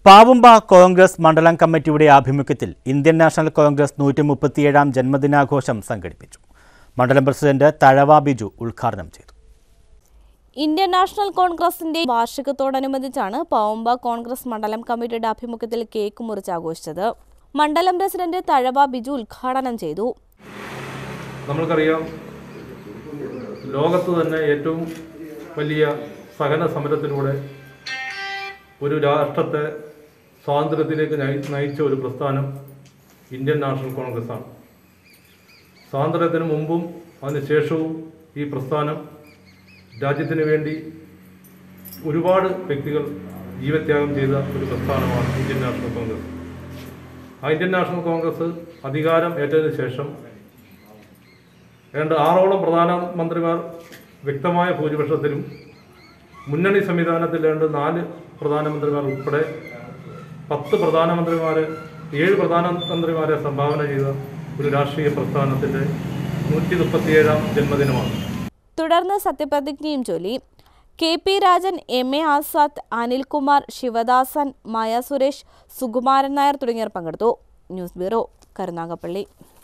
പാവുമ്പ കോൺഗ്രസ് മണ്ഡലം കമ്മിറ്റിയുടെ ആഭിമുഖ്യത്തിൽ ഇന്ത്യൻ നാഷണൽ കോൺഗ്രസ് നൂറ്റി മുപ്പത്തിയേഴാം ജന്മദിനാഘോഷം സംഘടിപ്പിച്ചു മണ്ഡലം പ്രസിഡന്റ് തഴവ ബിജു ഉദ്ഘാടനം ചെയ്തു ഇന്ത്യൻ നാഷണൽ കോൺഗ്രസിന്റെ വാർഷികത്തോടനുബന്ധിച്ചാണ് പാവുമ്പ കോൺഗ്രസ് മണ്ഡലം കമ്മിറ്റിയുടെ ആഭിമുഖ്യത്തിൽ കേക്ക് മുറിച്ച് ആഘോഷിച്ചത് മണ്ഡലം പ്രസിഡന്റ് തഴവ ബിജു ഉദ്ഘാടനം ചെയ്തു നമ്മൾക്കറിയാം ലോകത്ത് തന്നെ ഏറ്റവും വലിയ സഹന സമരത്തിലൂടെ ഒരു രാഷ്ട്രത്തെ സ്വാതന്ത്ര്യത്തിലേക്ക് നയി- നയിച്ച ഒരു പ്രസ്ഥാനം ഇന്ത്യൻ നാഷണൽ കോൺഗ്രസ് ആണ് സ്വാതന്ത്ര്യത്തിന് മുമ്പും അതിനുശേഷവും ഈ പ്രസ്ഥാനം രാജ്യത്തിന് വേണ്ടി ഒരുപാട് വ്യക്തികൾ ജീവത്യാഗം ചെയ്ത ഒരു പ്രസ്ഥാനമാണ് ഇന്ത്യൻ നാഷണൽ കോൺഗ്രസ് ആ ഇന്ത്യൻ നാഷണൽ കോൺഗ്രസ് അധികാരം ഏറ്റതിനു ശേഷം ഏതാണ്ട് ആറോളം പ്രധാനമന്ത്രിമാർ വ്യക്തമായ ഭൂരിപക്ഷത്തിലും മുന്നണി സംവിധാനത്തിൽ ഏതാണ്ട് നാല് പ്രധാനമന്ത്രിമാർ ഉൾപ്പെടെ പത്ത് പ്രധാനമന്ത്രിമാരെ ഏഴ് പ്രധാനമന്ത്രിമാരെ സംഭാവന ചെയ്ത ഒരു രാഷ്ട്രീയ പ്രസ്ഥാനത്തിൻ്റെ നൂറ്റി മുപ്പത്തിയേഴാം ജന്മദിനമാണ് തുടർന്ന് സത്യപ്രതിജ്ഞയും ചൊല്ലി K P Rajan M A Azad Anilkumar Sivadasan Maya Suresh Sukumaran Nair തുടങ്ങിയവർ പങ്കെടുത്തു ന്യൂസ് ബ്യൂറോ കരുനാഗപ്പള്ളി